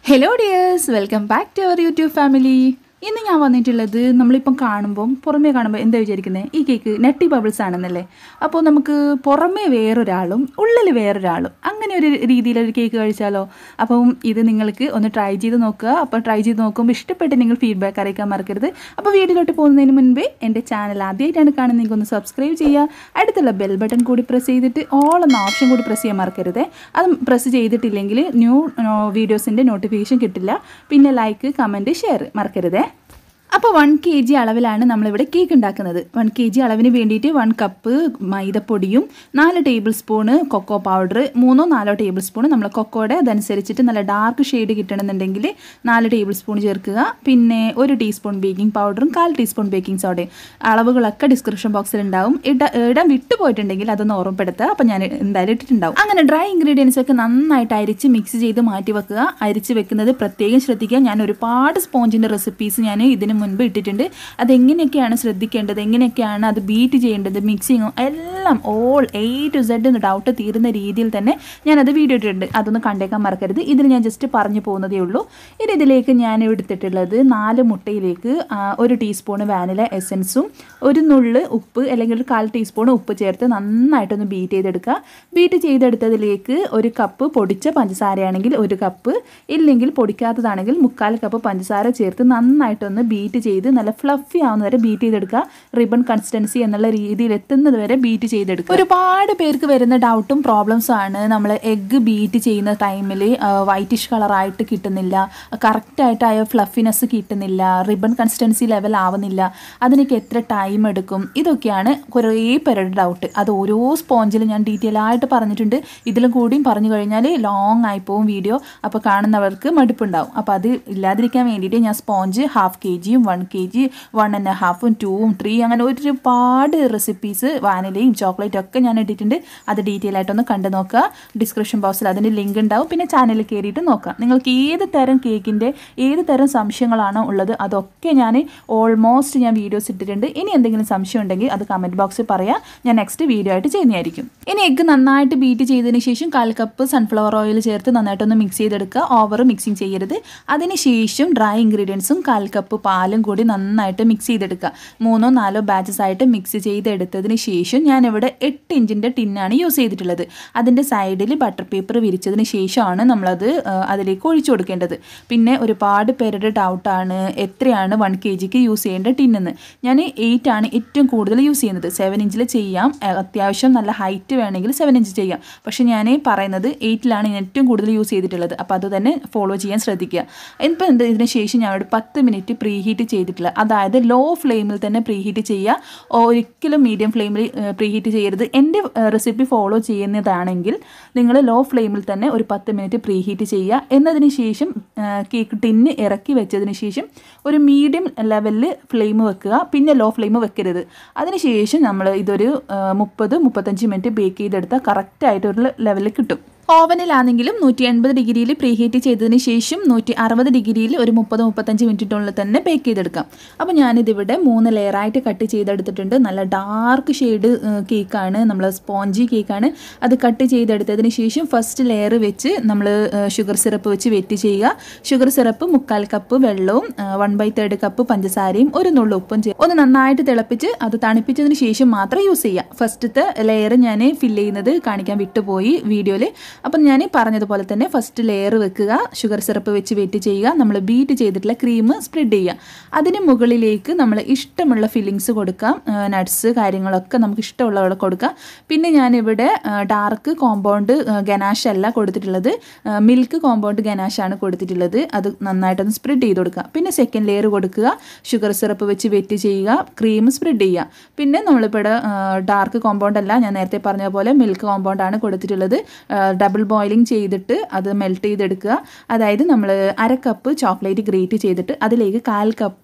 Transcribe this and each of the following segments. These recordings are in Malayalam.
hello dears welcome back to our YouTube family ഇന്ന് ഞാൻ വന്നിട്ടുള്ളത് നമ്മളിപ്പം കാണുമ്പം പുറമേ കാണുമ്പോൾ എന്താ വിചാരിക്കുന്നത് ഈ കേക്ക് നെട്ടി ബബിൾസ് ആണെന്നല്ലേ അപ്പോൾ നമുക്ക് പുറമേ വേറൊരാളും ഉള്ളിൽ വേറൊരാളും അങ്ങനെ ഒരു രീതിയിലൊരു കേക്ക് കഴിച്ചാലോ അപ്പം ഇത് നിങ്ങൾക്ക് ഒന്ന് ട്രൈ ചെയ്ത് നോക്കുക അപ്പോൾ ട്രൈ ചെയ്ത് നോക്കുമ്പോൾ ഇഷ്ടപ്പെട്ട് നിങ്ങൾ ഫീഡ്ബാക്ക് അറിയിക്കാൻ മറക്കരുത് അപ്പോൾ വീഡിയോയിലോട്ട് പോകുന്നതിന് മുൻപേ എൻ്റെ ചാനൽ ആദ്യമായിട്ടാണ് കാണുന്നതെങ്കിൽ ഒന്ന് സബ്സ്ക്രൈബ് ചെയ്യുക അടുത്തുള്ള ബെൽ ബട്ടൺ കൂടി പ്രസ് ചെയ്തിട്ട് ഓൾ എന്ന ഓപ്ഷൻ കൂടി പ്രസ് ചെയ്യാൻ മറക്കരുത് അത് പ്രസ് ചെയ്തിട്ടില്ലെങ്കിൽ ന്യൂ വീഡിയോസിൻ്റെ നോട്ടിഫിക്കേഷൻ കിട്ടില്ല പിന്നെ ലൈക്ക് കമൻറ്റ് ഷെയർ മറക്കരുതേ അപ്പോൾ വൺ കെ ജി അളവിലാണ് നമ്മളിവിടെ കേക്ക് ഉണ്ടാക്കുന്നത് വൺ കെ ജി അളവിന് വേണ്ടിയിട്ട് വൺ കപ്പ് മൈദപ്പൊടിയും നാല് ടേബിൾ സ്പൂണ് കൊക്കോ പൗഡർ മൂന്നോ നാലോ ടേബിൾ സ്പൂൺ നമ്മൾ കൊക്കോയുടെ അതനുസരിച്ചിട്ട് നല്ല ഡാർക്ക് ഷെയ്ഡ് കിട്ടണമെന്നുണ്ടെങ്കിൽ നാല് ടേബിൾ സ്പൂൺ ചേർക്കുക പിന്നെ ഒരു ടീസ്പൂൺ ബേക്കിംഗ് പൗഡറും കാൽ ടീസ്പൂൺ ബേക്കിംഗ് സോഡയും അളവുകളൊക്കെ ഡിസ്ക്രിപ്ഷൻ ബോക്സിൽ ഉണ്ടാവും ഇട ഇടാൻ വിട്ടുപോയിട്ടുണ്ടെങ്കിൽ അതൊന്ന് ഓർമ്മപ്പെടുത്തുക അപ്പോൾ ഞാൻ എന്തായാലും ഇട്ടിട്ടുണ്ടാവും അങ്ങനെ ഡ്രൈ ഇൻഗ്രീഡിയൻസ് ഒക്കെ നന്നായിട്ട് അരിച്ച് മിക്സ് ചെയ്ത് മാറ്റി വെക്കുക അരിച്ച് വെക്കുന്നത് പ്രത്യേകം ശ്രദ്ധിക്കുക ഞാൻ ഒരുപാട് സ്പോഞ്ചിൻ്റെ റെസിപ്പീസ് ഞാൻ ഇതിന് മുൻപ് ഇട്ടിട്ടുണ്ട് അതെങ്ങനെയൊക്കെയാണ് ശ്രദ്ധിക്കേണ്ടത് എങ്ങനെയൊക്കെയാണ് അത് ബീറ്റ് ചെയ്യേണ്ടത് മിക്സിങ്ങും എല്ലാം ഓൾ എ ടു സെഡ് എന്ന് ഡൗട്ട് തീരുന്ന രീതിയിൽ തന്നെ ഞാനത് വീഡിയോ ഇട്ടിട്ടുണ്ട് അതൊന്ന് കണ്ടേക്കാൻ മറക്കരുത് ഇതിൽ ഞാൻ ജസ്റ്റ് പറഞ്ഞു പോകുന്നതേ ഉള്ളൂ ഇനി ഇതിലേക്ക് ഞാൻ എടുത്തിട്ടുള്ളത് നാല് മുട്ടയിലേക്ക് ആ, ഒരു ടീസ്പൂൺ വാനില എസൻസും ഒരു നുള്ള് ഉപ്പ് അല്ലെങ്കിൽ ഒരു കാൽ ടീസ്പൂൺ ഉപ്പ് ചേർത്ത് നന്നായിട്ടൊന്ന് ബീറ്റ് ചെയ്തെടുക്കുക ബീറ്റ് ചെയ്തെടുത്തതിലേക്ക് ഒരു കപ്പ് പൊടിച്ച പഞ്ചസാരയാണെങ്കിൽ ഒരു കപ്പ് ഇല്ലെങ്കിൽ പൊടിക്കാത്തതാണെങ്കിൽ മുക്കാൽ കപ്പ് പഞ്ചസാര ചേർത്ത് നന്നായിട്ടൊന്ന് ബീറ്റ് ചെയ്ത് നല്ല ഫ്ലഫി ആവുന്ന വരെ ബീറ്റ് ചെയ്തെടുക്കുക റിബൺ കൺസിസ്റ്റൻസി എന്നുള്ള രീതിയിൽ എത്തുന്നത് വരെ ബീറ്റ് ചെയ്തെടുക്കുക ഒരുപാട് പേർക്ക് വരുന്ന ഡൗട്ടും പ്രോബ്ലംസും ആണ് നമ്മൾ എഗ്ഗ് ബീറ്റ് ചെയ്യുന്ന ടൈമിൽ വൈറ്റിഷ് കളറായിട്ട് കിട്ടുന്നില്ല കറക്റ്റായിട്ട് ആ ഫ്ലഫിനെസ് കിട്ടുന്നില്ല റിബൺ കൺസിസ്റ്റൻസി ലെവൽ ആവുന്നില്ല അതിനൊക്കെ എത്ര ടൈം എടുക്കും ഇതൊക്കെയാണ് കുറേ പേരുടെ ഡൗട്ട് അത് ഓരോ സ്പോഞ്ചിലും ഞാൻ ഡീറ്റെയിൽ ആയിട്ട് പറഞ്ഞിട്ടുണ്ട് ഇതിലും കൂടിയും പറഞ്ഞു കഴിഞ്ഞാൽ ലോങ് ആയി പോകും വീഡിയോ അപ്പോൾ കാണുന്നവർക്ക് മടുപ്പുണ്ടാവും അപ്പോൾ അത് ഇല്ലാതിരിക്കാൻ വേണ്ടിയിട്ട് ഞാൻ സ്പോഞ്ച് ഹാഫ് കെ ജിയും one K G one and ഹാഫും ടൂവും ത്രീ അങ്ങനെ ഒരുപാട് റെസിപ്പീസ് വാനിലയും ചോക്ലേറ്റും ഒക്കെ ഞാൻ ഇട്ടിട്ടുണ്ട് അത് ഡീറ്റെയിൽ ആയിട്ടൊന്ന് കണ്ടു നോക്കുക ഡിസ്ക്രിപ്ഷൻ ബോക്സിൽ അതിൻ്റെ ലിങ്ക് ഉണ്ടാവും പിന്നെ ചാനലിൽ കയറിയിട്ട് നോക്കാം നിങ്ങൾക്ക് ഏത് തരം കേക്കിൻ്റെ ഏത് തരം സംശയങ്ങളാണോ ഉള്ളത് അതൊക്കെ ഞാൻ ഓൾമോസ്റ്റ് ഞാൻ വീഡിയോസ് ഇട്ടിട്ടുണ്ട് ഇനി എന്തെങ്കിലും സംശയം ഉണ്ടെങ്കിൽ അത് കമൻറ്റ് ബോക്സിൽ പറയാം ഞാൻ നെക്സ്റ്റ് വീഡിയോ ആയിട്ട് ചെയ്യുന്നതായിരിക്കും ഇനി എഗ്ഗ് നന്നായിട്ട് ബീറ്റ് ചെയ്തതിന് ശേഷം കാൽ കപ്പ് സൺഫ്ലവർ ഓയിൽ ചേർത്ത് നന്നായിട്ടൊന്ന് മിക്സ് ചെയ്തെടുക്കുക ഓവർ മിക്സിങ് ചെയ്യരുത് അതിനുശേഷം ഡ്രൈ ഇൻഗ്രീഡിയൻസും കാൽ കപ്പ് പാലും കൂടി നന്നായിട്ട് മിക്സ് ചെയ്തെടുക്കുക മൂന്നോ നാലോ ബാച്ചസ് ആയിട്ട് മിക്സ് ചെയ്തെടുത്തതിന് ശേഷം ഞാനിവിടെ എട്ട് ഇഞ്ചിൻ്റെ ടിന്നാണ് യൂസ് ചെയ്തിട്ടുള്ളത് അതിൻ്റെ സൈഡിൽ ബട്ടർ പേപ്പർ വിരിച്ചതിന് ശേഷമാണ് നമ്മളത് ആ, അതിലേക്ക് ഒഴിച്ചു കൊടുക്കേണ്ടത് പിന്നെ ഒരുപാട് പേരുടെ ഡൗട്ടാണ് എത്രയാണ് വൺ കെ ജിക്ക് യൂസ് ചെയ്യേണ്ട ടിന്നെന്ന് ഞാൻ എയ്റ്റ് ആണ് ഏറ്റവും കൂടുതൽ യൂസ് ചെയ്യുന്നത് സെവൻ ഇഞ്ചിൽ ചെയ്യാം ആ, അത്യാവശ്യം നല്ല ഹൈറ്റ് വേണമെങ്കിൽ സെവൻ ഇഞ്ച് ചെയ്യാം പക്ഷേ ഞാൻ പറയുന്നത് എയ്റ്റിലാണ് ഞാൻ ഏറ്റവും കൂടുതൽ യൂസ് ചെയ്തിട്ടുള്ളത് അപ്പോൾ അത് തന്നെ ഫോളോ ചെയ്യാൻ ശ്രദ്ധിക്കുക ഇപ്പം എന്ത് ഇതിന് ശേഷം ഞാൻ ഒരു പത്ത് മിനിറ്റ് പ്രീ ഹീറ്റ് ചെയ്തിട്ടില്ല അതായത് ലോ ഫ്ലെയിമിൽ തന്നെ പ്രീ ഹീറ്റ് ചെയ്യുക ഒരിക്കലും മീഡിയം ഫ്ലെയിമിൽ പ്രീ ഹീറ്റ് ചെയ്യരുത് എൻ്റെ റെസിപ്പി ഫോളോ ചെയ്യുന്നതാണെങ്കിൽ നിങ്ങൾ ലോ ഫ്ലെയിമിൽ തന്നെ ഒരു പത്ത് മിനിറ്റ് പ്രീ ഹീറ്റ് ചെയ്യുക എന്നതിന് ശേഷം കേക്ക് ടിന്ന് ഇറക്കി വെച്ചതിന് ശേഷം ഒരു മീഡിയം ലെവലിൽ ഫ്ലെയിം വെക്കുക പിന്നെ ലോ ഫ്ലെയിം വെക്കരുത് അതിനുശേഷം നമ്മൾ ഇതൊരു മുപ്പത് മുപ്പത്തഞ്ച് മിനിറ്റ് ബേക്ക് ചെയ്തെടുത്താൽ കറക്റ്റായിട്ട് ഒരു ലെവലിൽ കിട്ടും ഓവനിലാണെങ്കിലും നൂറ്റി എൺപത് ഡിഗ്രിയിൽ പ്രീ ഹീറ്റ് ചെയ്തതിന് ശേഷം നൂറ്റി അറുപത് ഡിഗ്രിയിൽ ഒരു മുപ്പത് മുപ്പത്തഞ്ച് മിനിറ്റിനുള്ളിൽ തന്നെ ബേക്ക് ചെയ്തെടുക്കാം അപ്പോൾ ഞാനിതിവിടെ മൂന്ന് ലെയറായിട്ട് കട്ട് ചെയ്തെടുത്തിട്ടുണ്ട് നല്ല ഡാർക്ക് ഷെയ്ഡ് കേക്കാണ് നമ്മൾ സ്പോഞ്ചി കേക്കാണ് അത് കട്ട് ചെയ്തെടുത്തതിന് ശേഷം ഫസ്റ്റ് ലെയർ വെച്ച് നമ്മൾ ഷുഗർ സിറപ്പ് വെച്ച് വെറ്റ് ചെയ്യുക ഷുഗർ സിറപ്പ് മുക്കാൽ കപ്പ് വെള്ളവും വൺ ബൈ തേർഡ് കപ്പ് പഞ്ചസാരയും ഒരു നുള്ളു ഉപ്പും ചേർത്ത് ഒന്ന് നന്നായിട്ട് തിളപ്പിച്ച് അത് തണുപ്പിച്ചതിന് ശേഷം മാത്രം യൂസ് ചെയ്യുക ഫസ്റ്റത്തെ ലെയർ ഞാൻ ഫില്ല് ചെയ്യുന്നത് കാണിക്കാൻ വിട്ടുപോയി വീഡിയോയിൽ അപ്പം ഞാൻ പറഞ്ഞതുപോലെ തന്നെ ഫസ്റ്റ് ലെയർ വെക്കുക ഷുഗർ സിറപ്പ് വെച്ച് വെയിറ്റ് ചെയ്യുക നമ്മൾ ബീറ്റ് ചെയ്തിട്ടുള്ള ക്രീം സ്പ്രെഡ് ചെയ്യുക അതിന് മുകളിലേക്ക് നമ്മൾ ഇഷ്ടമുള്ള ഫില്ലിങ്സ് കൊടുക്കാം നട്ട്സ് കാര്യങ്ങളൊക്കെ നമുക്ക് ഇഷ്ടമുള്ളവിടെ കൊടുക്കാം പിന്നെ ഞാനിവിടെ ഡാർക്ക് കോമ്പൗണ്ട് ഗനാഷ് അല്ല കൊടുത്തിട്ടുള്ളത് മിൽക്ക് കോമ്പൗണ്ട് ഗനാഷാണ് കൊടുത്തിട്ടുള്ളത് അത് നന്നായിട്ടൊന്ന് സ്പ്രെഡ് ചെയ്ത് കൊടുക്കുക പിന്നെ സെക്കൻഡ് ലെയർ കൊടുക്കുക ഷുഗർ സിറപ്പ് വെച്ച് വെറ്റ് ചെയ്യുക ക്രീം സ്പ്രെഡ് ചെയ്യുക പിന്നെ നമ്മളിപ്പോൾ ഇവിടെ ഡാർക്ക് കോമ്പൗണ്ട് അല്ല ഞാൻ നേരത്തെ പറഞ്ഞ പോലെ മിൽക്ക് കോമ്പൗണ്ട് ആണ് കൊടുത്തിട്ടുള്ളത് ഡബിൾ ബോയിലിംഗ് ചെയ്തിട്ട് അത് മെൽറ്റ് ചെയ്തെടുക്കുക അതായത് നമ്മൾ അര കപ്പ് ചോക്ലേറ്റ് ഗ്രേറ്റ് ചെയ്തിട്ട് അതിലേക്ക് കാൽ കപ്പ്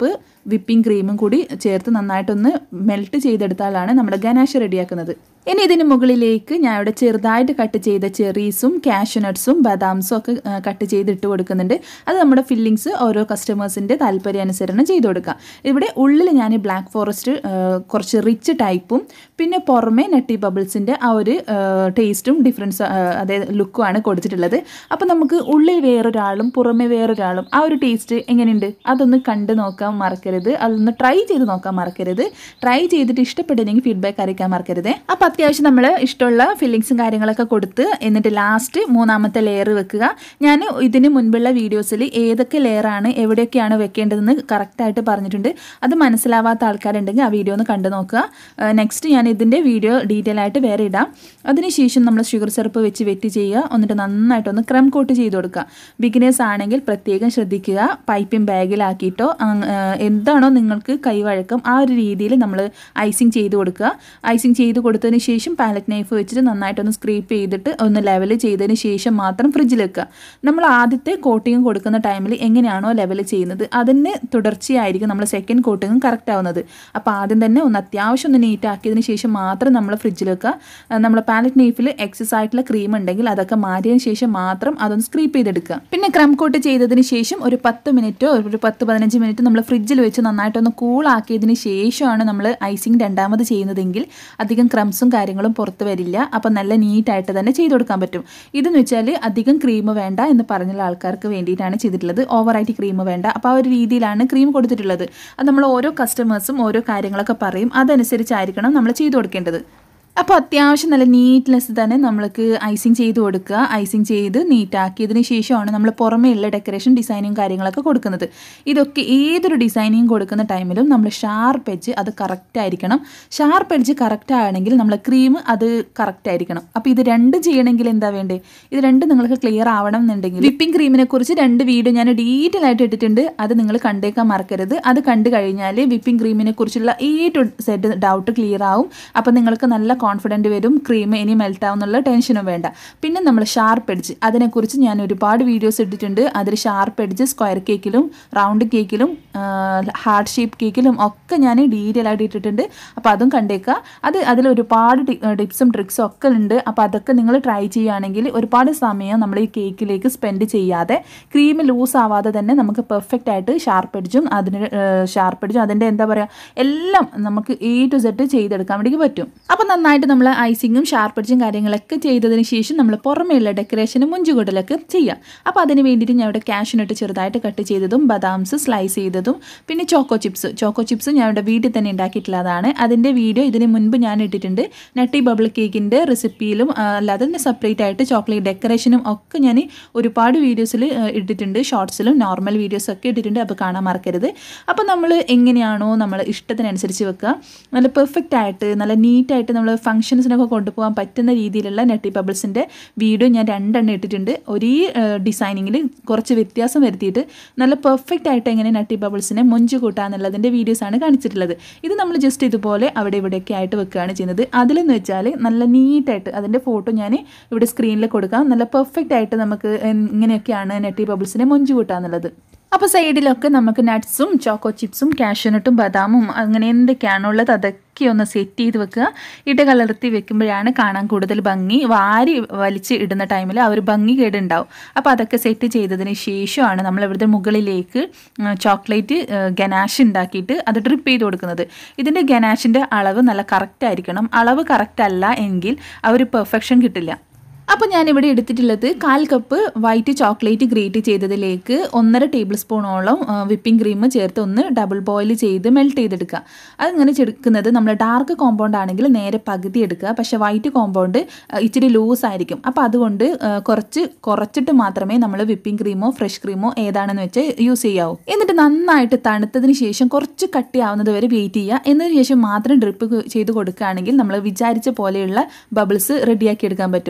വിപ്പിംഗ് ക്രീമും കൂടി ചേർത്ത് നന്നായിട്ടൊന്ന് മെൽറ്റ് ചെയ്തെടുത്താലാണ് നമ്മുടെ ഗനാഷ് റെഡിയാക്കുന്നത് ഇനി ഇതിന് മുകളിലേക്ക് ഞാൻ ഇവിടെ ചെറുതായിട്ട് കട്ട് ചെയ്ത ചെറീസും കാഷ്യൂനട്ട്സും ബദാംസും ഒക്കെ ആ, കട്ട് ചെയ്ത് ഇട്ട് കൊടുക്കുന്നുണ്ട് അത് നമ്മുടെ ഫില്ലിങ്സ് ഓരോ കസ്റ്റമേഴ്സിൻ്റെ താല്പര്യാനുസരണം ചെയ്ത് കൊടുക്കാം ഇവിടെ ഉള്ളിൽ ഞാൻ ബ്ലാക്ക് ഫോറസ്റ്റ് കുറച്ച് റിച്ച് ടൈപ്പും പിന്നെ പുറമെ നട്ടി ബബിൾസിൻ്റെ ആ ഒരു ടേസ്റ്റും ഡിഫറൻസ് അതായത് ലുക്കുമാണ് കൊടുത്തിട്ടുള്ളത് അപ്പോൾ നമുക്ക് ഉള്ളിൽ വേറൊരാളും പുറമെ വേറൊരാളും ആ ഒരു ടേസ്റ്റ് എങ്ങനെയുണ്ട് അതൊന്ന് കണ്ട് നോക്കാൻ മറക്കരുത് അതൊന്ന് ട്രൈ ചെയ്ത് നോക്കാൻ മറക്കരുത് ട്രൈ ചെയ്തിട്ട് ഇഷ്ടപ്പെട്ടില്ലെങ്കിൽ ഫീഡ്ബാക്ക് അറിയിക്കാൻ മറക്കരുത് അപ്പോൾ അത്യാവശ്യം നമ്മൾ ഇഷ്ടമുള്ള ഫില്ലിങ്സും കാര്യങ്ങളൊക്കെ കൊടുത്ത് എന്നിട്ട് ലാസ്റ്റ് മൂന്നാമത്തെ ലെയർ വെക്കുക ഞാൻ ഇതിന് മുൻപുള്ള വീഡിയോസിൽ ഏതൊക്കെ ലെയറാണ് എവിടെയൊക്കെയാണ് വെക്കേണ്ടതെന്ന് കറക്റ്റായിട്ട് പറഞ്ഞിട്ടുണ്ട് അത് മനസ്സിലാവാത്ത ആൾക്കാരുണ്ടെങ്കിൽ ആ വീഡിയോ ഒന്ന് കണ്ടു നോക്കുക നെക്സ്റ്റ് ഞാൻ ഇതിൻ്റെ വീഡിയോ ഡീറ്റെയിൽ ആയിട്ട് വേറെ ഇടാം അതിനുശേഷം നമ്മൾ ഷുഗർ സിറപ്പ് വെച്ച് വെറ്റ് ചെയ്യുക എന്നിട്ട് നന്നായിട്ടൊന്ന് ക്രം കോട്ട് ചെയ്ത് കൊടുക്കുക ബിഗിനേഴ്സ് ആണെങ്കിൽ പ്രത്യേകം ശ്രദ്ധിക്കുക പൈപ്പിംഗ് ബാഗിലാക്കിയിട്ടോ അങ്- ആ, എന്താണോ നിങ്ങൾക്ക് കൈവഴക്കം ആ ഒരു രീതിയിൽ നമ്മൾ ഐസിങ് ചെയ്ത് കൊടുക്കുക ഐസിങ് ചെയ്ത് കൊടുത്തതിന് ശേഷം പാലറ്റ് നൈഫ് വെച്ചിട്ട് നന്നായിട്ടൊന്ന് സ്ക്രീപ്പ് ചെയ്തിട്ട് ഒന്ന് ലെവൽ ചെയ്തതിന് ശേഷം മാത്രം ഫ്രിഡ്ജിൽ വെക്കുക നമ്മൾ ആദ്യത്തെ കോട്ടിങ് കൊടുക്കുന്ന ടൈമിൽ എങ്ങനെയാണോ ലെവൽ ചെയ്യുന്നത് അതിന് തുടർച്ചയായിരിക്കും നമ്മൾ സെക്കൻഡ് കോട്ടിങ്ങും കറക്റ്റ് ആവുന്നത് അപ്പോൾ ആദ്യം തന്നെ ഒന്ന് അത്യാവശ്യം ഒന്ന് നീറ്റ് ആക്കിയതിന് ശേഷം മാത്രം നമ്മൾ ഫ്രിഡ്ജിൽ വെക്കുക നമ്മൾ പാലറ്റ് നൈഫിൽ എക്സസ് ആയിട്ടുള്ള ക്രീം ഉണ്ടെങ്കിൽ അതൊക്കെ മാറ്റിയതിന് ശേഷം മാത്രം അതൊന്ന് സ്ക്രീപ്പ് ചെയ്തെടുക്കുക പിന്നെ ക്രം കോട്ട് ചെയ്തതിന് ശേഷം ഒരു പത്ത് മിനിറ്റോ ഒരു പത്ത് പതിനഞ്ച് മിനിറ്റ് നമ്മൾ ഫ്രിഡ്ജിൽ വെച്ച് നന്നായിട്ടൊന്ന് കൂൾ ആക്കിയതിന് ശേഷമാണ് നമ്മൾ ഐസിങ് രണ്ടാമത് ചെയ്യുന്നതെങ്കിൽ അധികം ക്രംസും കാര്യങ്ങളും പുറത്ത് വരില്ല അപ്പം നല്ല നീറ്റായിട്ട് തന്നെ ചെയ്ത് കൊടുക്കാൻ പറ്റും ഇതെന്ന് വെച്ചാൽ അധികം ക്രീം വേണ്ട എന്ന് പറഞ്ഞുള്ള ആൾക്കാർക്ക് വേണ്ടിയിട്ടാണ് ചെയ്തിട്ടുള്ളത് ഓവറായിട്ട് ക്രീം വേണ്ട അപ്പോൾ ആ ഒരു രീതിയിലാണ് ക്രീം കൊടുത്തിട്ടുള്ളത് അത് നമ്മൾ ഓരോ കസ്റ്റമേഴ്സും ഓരോ കാര്യങ്ങളൊക്കെ പറയും അതനുസരിച്ചായിരിക്കണം നമ്മൾ ചെയ്തു കൊടുക്കേണ്ടത് അപ്പോൾ അത്യാവശ്യം നല്ല നീറ്റ്നെസ് തന്നെ നമ്മൾക്ക് ഐസിങ് ചെയ്ത് കൊടുക്കുക ഐസിങ് ചെയ്ത് നീറ്റാക്കിയതിന് ശേഷമാണ് നമ്മൾ പുറമേയുള്ള ഡെക്കറേഷൻ ഡിസൈനിങ് കാര്യങ്ങളൊക്കെ കൊടുക്കുന്നത് ഇതൊക്കെ ഏതൊരു ഡിസൈനിങ് കൊടുക്കുന്ന ടൈമിലും നമ്മൾ ഷാർപ്പ് എഡ്ജ് അത് കറക്റ്റ് ആയിരിക്കണം ഷാർപ്പ് എഡ്ജ് കറക്റ്റ് ആണെങ്കിൽ നമ്മളെ ക്രീം അത് കറക്റ്റ് ആയിരിക്കണം അപ്പോൾ ഇത് രണ്ട് ചെയ്യണമെങ്കിൽ എന്താ വേണ്ടേ ഇത് രണ്ട് നിങ്ങൾക്ക് ക്ലിയർ ആവണം എന്നുണ്ടെങ്കിൽ വിപ്പിംഗ് ക്രീമിനെ കുറിച്ച് രണ്ട് വീഡിയോ ഞാൻ ഡീറ്റെയിൽ ആയിട്ട് ഇട്ടിട്ടുണ്ട് അത് നിങ്ങൾ കണ്ടേക്കാൻ മറക്കരുത് അത് കണ്ടു കഴിഞ്ഞാൽ വിപ്പിംഗ് ക്രീമിനെ കുറിച്ചുള്ള ഈ ടു സെറ്റ് ഡൗട്ട് ക്ലിയർ ആവും അപ്പോൾ നിങ്ങൾക്ക് നല്ല കോൺഫിഡൻറ്റ് വരും ക്രീം ഇനി മെൽറ്റ് ആവുന്നുള്ള ടെൻഷനും വേണ്ട പിന്നെ നമ്മൾ ഷാർപ്പ് എഡ്ജ് അതിനെക്കുറിച്ച് ഞാൻ ഒരുപാട് വീഡിയോസ് ഇട്ടിട്ടുണ്ട് അതിൽ ഷാർപ്പ് എഡ്ജ് സ്ക്വയർ കേക്കിലും റൗണ്ട് കേക്കിലും ഹാർട്ട് ഷേപ്പ് കേക്കിലും ഒക്കെ ഞാൻ ഡീറ്റെയിൽ ആയിട്ട് ഇട്ടിട്ടുണ്ട് അപ്പോൾ അതും കണ്ടേക്കുക അത് അതിൽ ഒരുപാട് ടിപ്സും ട്രിക്സും ഒക്കെ ഉണ്ട് അപ്പോൾ അതൊക്കെ നിങ്ങൾ ട്രൈ ചെയ്യുകയാണെങ്കിൽ ഒരുപാട് സമയം നമ്മൾ ഈ കേക്കിലേക്ക് സ്പെൻഡ് ചെയ്യാതെ ക്രീം ലൂസ് ആവാതെ തന്നെ നമുക്ക് പെർഫെക്റ്റ് ആയിട്ട് ഷാർപ്പ് എഡ്ജും അതിന് ഷാർപ്പ് എഡ്ജും അതിൻ്റെ എന്താ പറയുക എല്ലാം നമുക്ക് എ ടു സെറ്റ് ചെയ്തെടുക്കാൻ വേണ്ടി പറ്റും അപ്പോൾ നന്നായിട്ട് നമ്മൾ ഐസിങ്ങും ഷാർപ്പ് എഡ്ജും കാര്യങ്ങളൊക്കെ ചെയ്തതിന് ശേഷം നമ്മൾ പുറമേയുള്ള ഡെക്കറേഷനും മുഞ്ചുകൂടലൊക്കെ ചെയ്യാം അപ്പോൾ അതിന് വേണ്ടിയിട്ട് ഞാൻ ഇവിടെ കാഷ്യൂനട്ട് ചെറുതായിട്ട് കട്ട് ചെയ്തതും ബദാംസ് സ്ലൈസ് ചെയ്തതും പിന്നെ ചോക്കോ ചിപ്സ് ചോക്കോ ചിപ്സ് ഞാൻ ഇവിടെ വീട്ടിൽ തന്നെ ഉണ്ടാക്കിയിട്ടുള്ളതാണ് അതിൻ്റെ വീഡിയോ ഇതിന് മുൻപ് ഞാൻ ഇട്ടിട്ടുണ്ട് നട്ടി ബബിൾ കേക്കിൻ്റെ റെസിപ്പിയിലും ആ, അല്ലാതെ തന്നെ സെപ്പറേറ്റ് ആയിട്ട് ചോക്ലേറ്റ് ഡെക്കറേഷനും ഒക്കെ ഞാൻ ഒരുപാട് വീഡിയോസിൽ ഇട്ടിട്ടുണ്ട് ഷോർട്സിലും നോർമൽ വീഡിയോസ് ഒക്കെ ഇട്ടിട്ടുണ്ട് അപ്പോൾ കാണാൻ മറക്കരുത് അപ്പോൾ നമ്മൾ എങ്ങനെയാണോ നമ്മൾ ഇഷ്ടത്തിനനുസരിച്ച് വെക്കുക നല്ല പെർഫെക്റ്റ് ആയിട്ട് നല്ല നീറ്റായിട്ട് നമ്മൾ ഫംഗ്ഷൻസിനൊക്കെ കൊണ്ടുപോകാൻ പറ്റുന്ന രീതിയിലുള്ള നെട്ടി ബബിൾസിൻ്റെ വീഡിയോ ഞാൻ രണ്ടെണ്ണം ഇട്ടിട്ടുണ്ട് ഒരേ ഡിസൈനിങ്ങിൽ കുറച്ച് വ്യത്യാസം വരുത്തിയിട്ട് നല്ല പെർഫെക്റ്റ് ആയിട്ട് എങ്ങനെ നട്ടി ബബിൾസിനെ മൊഞ്ച് കൂട്ടാന്നുള്ളതിൻ്റെ വീഡിയോസാണ് കാണിച്ചിട്ടുള്ളത് ഇത് നമ്മൾ ജസ്റ്റ് ഇതുപോലെ അവിടെ ഇവിടെയൊക്കെ ആയിട്ട് വെക്കുകയാണ് ചെയ്യുന്നത് അതിലെന്ന് വെച്ചാൽ നല്ല നീറ്റായിട്ട് അതിൻ്റെ ഫോട്ടോ ഞാൻ ഇവിടെ സ്ക്രീനിൽ കൊടുക്കാം നല്ല പെർഫെക്റ്റ് ആയിട്ട് നമുക്ക് ഇങ്ങനെയൊക്കെയാണ് നെട്ടി ബബിൾസിനെ മൊഞ്ച് കൂട്ടാന്നുള്ളത് അപ്പോൾ സൈഡിലൊക്കെ നമുക്ക് നട്ട്സും ചോക്കോ ചിപ്സും കാഷ്യൂനട്ടും ബദാമും അങ്ങനെ എന്തൊക്കെയാണോ ഉള്ളത് അതൊക്കെ ഒന്ന് സെറ്റ് ചെയ്ത് വെക്കുക ഇട്ട് കലർത്തി വെക്കുമ്പോഴാണ് കാണാൻ കൂടുതൽ ഭംഗി വാരി വലിച്ച് ഇടുന്ന ടൈമിൽ ആ ഒരു ഭംഗി കേടുണ്ടാവും അപ്പോൾ അതൊക്കെ സെറ്റ് ചെയ്തതിന് ശേഷമാണ് നമ്മൾ ഇവിടുത്തെ മുകളിലേക്ക് ചോക്ലേറ്റ് ഗനാഷ് ഉണ്ടാക്കിയിട്ട് അത് ഡ്രിപ്പ് ചെയ്ത് കൊടുക്കുന്നത് ഇതിൻ്റെ ഗനാഷിൻ്റെ അളവ് നല്ല കറക്റ്റ് ആയിരിക്കണം അളവ് കറക്റ്റ് അല്ല എങ്കിൽ ആ ഒരു പെർഫെക്ഷൻ കിട്ടില്ല അപ്പോൾ ഞാനിവിടെ എടുത്തിട്ടുള്ളത് കാൽ കപ്പ് വൈറ്റ് ചോക്ലേറ്റ് ഗ്രേറ്റ് ചെയ്തതിലേക്ക് ഒന്നര ടേബിൾ സ്പൂണോളം വിപ്പിംഗ് ക്രീം ചേർത്ത് ഒന്ന് ഡബിൾ ബോയിൽ ചെയ്ത് മെൽറ്റ് ചെയ്തെടുക്കുക അതിങ്ങനെ ചെടുക്കുന്നത് നമ്മൾ ഡാർക്ക് കോമ്പൗണ്ട് ആണെങ്കിൽ നേരെ പകുതി എടുക്കുക പക്ഷേ വൈറ്റ് കോമ്പൗണ്ട് ഇച്ചിരി ലൂസ് ആയിരിക്കും അപ്പോൾ അതുകൊണ്ട് ആ, കുറച്ച് കുറച്ചിട്ട് മാത്രമേ നമ്മൾ വിപ്പിംഗ് ക്രീമോ ഫ്രഷ് ക്രീമോ ഏതാണെന്ന് വെച്ച് യൂസ് ചെയ്യാവൂ എന്നിട്ട് നന്നായിട്ട് തണുത്തതിന് ശേഷം കുറച്ച് കട്ടിയാവുന്നത് വരെ വെയിറ്റ് ചെയ്യുക എന്നതിന് ശേഷം മാത്രം ഡ്രിപ്പ് ചെയ്ത് കൊടുക്കുകയാണെങ്കിൽ നമ്മൾ വിചാരിച്ച പോലെയുള്ള ബബിൾസ് റെഡിയാക്കി എടുക്കാൻ പറ്റും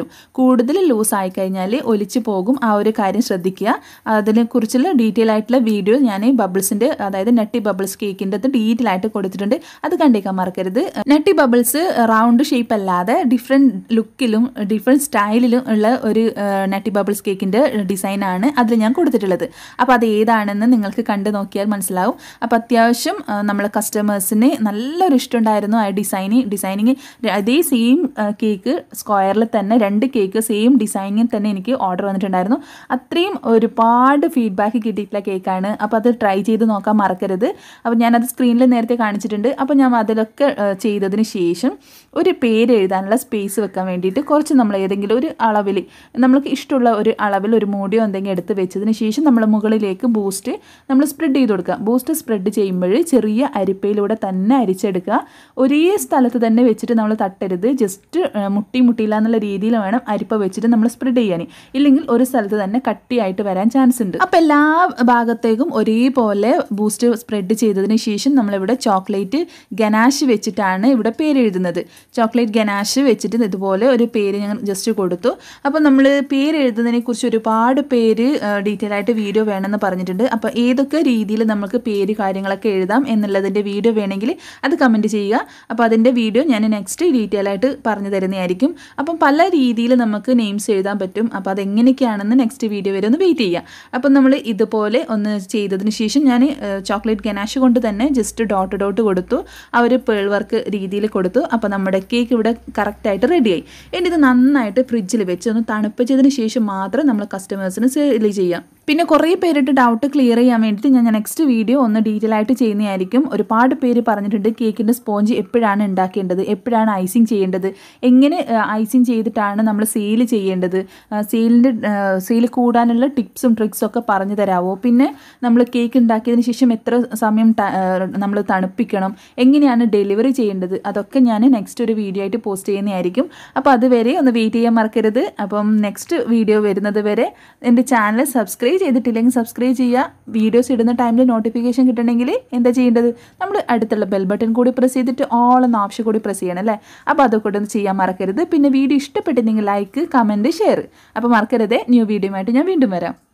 കൂടുതൽ ലൂസ് ആയി കഴിഞ്ഞാൽ ഒലിച്ചു പോകും ആ ഒരു കാര്യം ശ്രദ്ധിക്കുക അതിനെക്കുറിച്ചുള്ള ഡീറ്റെയിൽ ആയിട്ടുള്ള വീഡിയോ ഞാൻ ബബിൾസിൻ്റെ അതായത് നട്ടി ബബിൾസ് കേക്കിൻ്റെ അത് ഡീറ്റെയിൽ ആയിട്ട് കൊടുത്തിട്ടുണ്ട് അത് കണ്ടേക്കാൻ മറക്കരുത് നട്ടി ബബിൾസ് റൗണ്ട് ഷേപ്പ് അല്ലാതെ ഡിഫറെൻറ്റ് ലുക്കിലും ഡിഫറെൻറ്റ് സ്റ്റൈലിലും ഉള്ള ഒരു നട്ടി ബബിൾസ് കേക്കിൻ്റെ ഡിസൈനാണ് അതിൽ ഞാൻ കൊടുത്തിട്ടുള്ളത് അപ്പോൾ അത് ഏതാണെന്ന് നിങ്ങൾക്ക് കണ്ടു നോക്കിയാൽ മനസ്സിലാവും അപ്പോൾ അത്യാവശ്യം ആ, നമ്മളെ കസ്റ്റമേഴ്സിന് നല്ലൊരു ഇഷ്ടമുണ്ടായിരുന്നു ആ ഡിസൈനി ഡിസൈനിങ് അതേ സെയിം കേക്ക് സ്ക്വയറിൽ തന്നെ രണ്ട് കേക്ക് സെയിം ഡിസൈനിങ്ങിൽ തന്നെ എനിക്ക് ഓർഡർ വന്നിട്ടുണ്ടായിരുന്നു അത്രയും ഒരുപാട് ഫീഡ്ബാക്ക് കിട്ടിയിട്ടുള്ള കേക്കാണ് അപ്പോൾ അത് ട്രൈ ചെയ്ത് നോക്കാൻ മറക്കരുത് അപ്പോൾ ഞാനത് സ്ക്രീനിൽ നേരത്തെ കാണിച്ചിട്ടുണ്ട് അപ്പോൾ ഞാൻ അതിലൊക്കെ ആ, ചെയ്തതിന് ശേഷം ഒരു പേര് എഴുതാനുള്ള സ്പേസ് വെക്കാൻ വേണ്ടിയിട്ട് കുറച്ച് നമ്മൾ ഏതെങ്കിലും ഒരു അളവിൽ നമ്മൾക്ക് ഇഷ്ടമുള്ള ഒരു അളവിൽ ഒരു മൂടിയോ എന്തെങ്കിലും എടുത്ത് വെച്ചതിന് ശേഷം നമ്മൾ മുകളിലേക്ക് ബൂസ്റ്റ് നമ്മൾ സ്പ്രെഡ് ചെയ്ത് കൊടുക്കുക ബൂസ്റ്റ് സ്പ്രെഡ് ചെയ്യുമ്പോൾ ചെറിയ അരിപ്പയിലൂടെ തന്നെ അരിച്ചെടുക്കുക ഒരേ സ്ഥലത്ത് തന്നെ വെച്ചിട്ട് നമ്മൾ തട്ടരുത് ജസ്റ്റ് മുട്ടി മുട്ടിയില്ല എന്നുള്ള രീതിയിൽ വേണം അരിപ്പ വെച്ചിട്ട് നമ്മൾ സ്പ്രെഡ് ചെയ്യാൻ ഇല്ലെങ്കിൽ ഒരു സ്ഥലത്ത് തന്നെ കട്ടിയായിട്ട് വരാൻ ചാൻസ് ഉണ്ട് അപ്പോൾ എല്ലാ ഭാഗത്തേക്കും ഒരേപോലെ ബൂസ്റ്റ് സ്പ്രെഡ് ചെയ്തതിന് ശേഷം നമ്മളിവിടെ ചോക്ലേറ്റ് ഗനാഷ് വെച്ചിട്ടാണ് ഇവിടെ പേര് എഴുതുന്നത് ചോക്ലേറ്റ് ഗനാഷ് വെച്ചിട്ട് ഇതുപോലെ ഒരു പേര് ഞാൻ ജസ്റ്റ് കൊടുത്തു അപ്പോൾ നമ്മൾ പേര് എഴുതുന്നതിനെ കുറിച്ച് ഒരുപാട് പേര് ഡീറ്റെയിൽ ആയിട്ട് വീഡിയോ വേണമെന്ന് പറഞ്ഞിട്ടുണ്ട് അപ്പോൾ ഏതൊക്കെ രീതിയിൽ നമുക്ക് പേര് കാര്യങ്ങളൊക്കെ എഴുതാം എന്നുള്ളതിൻ്റെ വീഡിയോ വേണമെങ്കിൽ അത് കമൻറ്റ് ചെയ്യുക അപ്പോൾ അതിൻ്റെ വീഡിയോ ഞാൻ നെക്സ്റ്റ് ഡീറ്റെയിൽ ആയിട്ട് പറഞ്ഞു തരുന്നതായിരിക്കും അപ്പം പല രീതിയിൽ നമുക്ക് നെയിംസ് എഴുതാൻ പറ്റും അപ്പോൾ അതെങ്ങനെയൊക്കെയാണെന്ന് നെക്സ്റ്റ് വീഡിയോ വരെ ഒന്ന് വെയിറ്റ് ചെയ്യുക അപ്പം നമ്മൾ ഇതുപോലെ ഒന്ന് ചെയ്തതിന് ശേഷം ഞാൻ ചോക്ലേറ്റ് ഗനാഷ് കൊണ്ട് തന്നെ ജസ്റ്റ് ഡോട്ട് ഡോട്ട് കൊടുത്തു ആ ഒരു പേൾ വർക്ക് രീതിയിൽ കൊടുത്തു അപ്പോൾ നമ്മുടെ കേക്ക് ഇവിടെ കറക്റ്റായിട്ട് റെഡിയായി ഇനി ഇത് നന്നായിട്ട് ഫ്രിഡ്ജിൽ വെച്ച് ഒന്ന് തണുപ്പിച്ചതിന് ശേഷം മാത്രം നമ്മൾ കസ്റ്റമേഴ്സിന് സെയിൽ ചെയ്യാം പിന്നെ കുറേ പേരിട്ട് ഡൗട്ട് ക്ലിയർ ചെയ്യാൻ വേണ്ടിയിട്ട് ഞാൻ നെക്സ്റ്റ് വീഡിയോ ഒന്ന് ഡീറ്റെയിൽ ആയിട്ട് ചെയ്യുന്നതായിരിക്കും ഒരുപാട് പേര് പറഞ്ഞിട്ടുണ്ട് കേക്കിൻ്റെ സ്പോഞ്ച് എപ്പോഴാണ് ഉണ്ടാക്കേണ്ടത് എപ്പോഴാണ് ഐസിങ് ചെയ്യേണ്ടത് എങ്ങനെ ഐസിങ് ചെയ്തിട്ടാണ് നമ്മൾ സെയിൽ ചെയ്യേണ്ടത് സെയിലിൻ്റെ സെയിൽ കൂടാനുള്ള ടിപ്സും ട്രിക്സും ഒക്കെ പറഞ്ഞു തരാമോ പിന്നെ നമ്മൾ കേക്ക് ഉണ്ടാക്കിയതിന് ശേഷം എത്ര സമയം നമ്മൾ തണുപ്പിക്കണം എങ്ങനെയാണ് ഡെലിവറി ചെയ്യേണ്ടത് അതൊക്കെ ഞാൻ നെക്സ്റ്റ് ഒരു വീഡിയോ ആയിട്ട് പോസ്റ്റ് ചെയ്യുന്നതായിരിക്കും അപ്പോൾ അതുവരെ ഒന്ന് വെയിറ്റ് ചെയ്യാൻ മറക്കരുത് അപ്പം നെക്സ്റ്റ് വീഡിയോ വരുന്നത് വരെ എൻ്റെ ചാനൽ സബ്സ്ക്രൈബ് ചെയ്തിട്ടില്ലെങ്കിൽ സബ്സ്ക്രൈബ് ചെയ്യുക വീഡിയോസ് ഇടുന്ന ടൈമിൽ നോട്ടിഫിക്കേഷൻ കിട്ടണമെങ്കിൽ എന്താ ചെയ്യേണ്ടത് നമ്മൾ അടുത്തുള്ള ബെൽ ബട്ടൺ കൂടി പ്രസ് ചെയ്തിട്ട് ഓൾ എന്ന ഓപ്ഷൻ കൂടി പ്രസ് ചെയ്യണം അല്ലേ അപ്പോൾ അതൊക്കെ ഒന്ന് ചെയ്യാൻ മറക്കരുത് പിന്നെ വീഡിയോ ഇഷ്ടപ്പെട്ടിട്ടുണ്ടെങ്കിൽ ലൈക്ക് കമൻറ്റ് ഷെയർ അപ്പോൾ മറക്കരുത് ന്യൂ വീഡിയോ ആയിട്ട് ഞാൻ വീണ്ടും വരാം